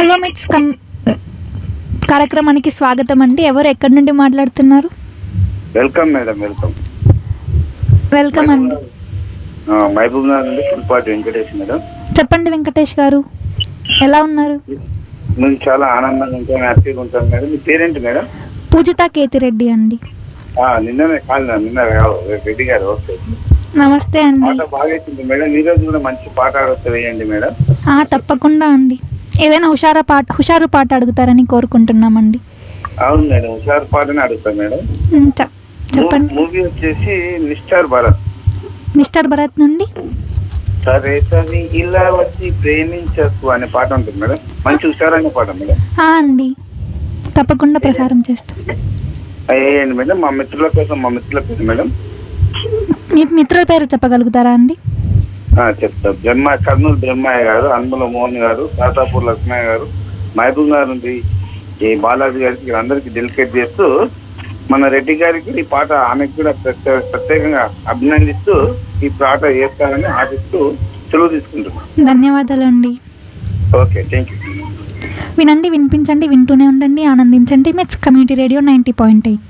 hello మిట్స్ come కార్యక్రమానికి స్వాగతం అండి ఎవరు ఎక్కడి నుండి మాట్లాడుతున్నారు వెల్కమ్ మేడం వెల్కమ్ వెల్కమ్ అండి ఆ, మహబూబ్ నగర్ నుండి పుల్పాటి వెంకటేష్ మేడం చెప్పండి వెంకటేష్ గారు ఎలా ఉన్నారు మేము చాలా ఆనందంగా ఉంటాం హ్యాపీగా ఉంటాం మేడం మీ పేరేంటి మేడం పూజిత కేతిరెడ్డి అండి ఆ, నిన్ననే కాదు నిన్న కాదు, రెడ్డి గారు ఓకే నమస్తే అండి పాట బాగా ఇచ్చింది మేడం ఈ రోజు కూడా మంచి పాట ఆడొస్తే వేయండి మేడం ఆ, తప్పకుండా అండి ఏదైనా హుషారా పాట హుషారు పాట అడుగుతారని కోరుకుంటున్నామండి అవును మేడం హుషారు పాటనే అడుగుతాం మేడం ఉమ్, చెప్- చెప్పండి మూవీ వచ్చేసి మిస్టర్ భరత్ మిస్టర్ భరత్ నుండి సరే సరే ఇలా వచ్చి ప్రేమించకు అనే పాట ఉంటుంది మేడం మంచి హుషారైన పాట మేడం ఆ, అండి తప్పకుండా ప్రసారం చేస్తాం వేయండి మేడం మా మిత్రుల కోసం మా మిత్రుల కోసం మేడం మీ మిత్రుల పేరు చెప్పగలుగుతారా అండి ఆ, చెప్తా బ్రహ్మ కర్నూలు బ్రహ్మయ్య గారు అన్ముల మోహన్ గారు తాతాపూర్ లక్ష్మయ్య గారు మహబూబ్ గారు నుండి ఈ బాలాజీ గారికి వీళ్ళందరికీ డెలికేట్ చేస్తూ మన రెడ్డి గారికి ఈ పాట ఆమెకు కూడా ప్రత్యేక ప్రత్యేకంగా అభినందిస్తూ ఈ పాట చేస్తారని ఆశిస్తూ సెలవు తీసుకుంటున్నాను ధన్యవాదాలండి ఓకే థ్యాంక్ యూ వినండి వినిపించండి వింటూనే ఉండండి ఆనందించండి METS community radio ninety point eight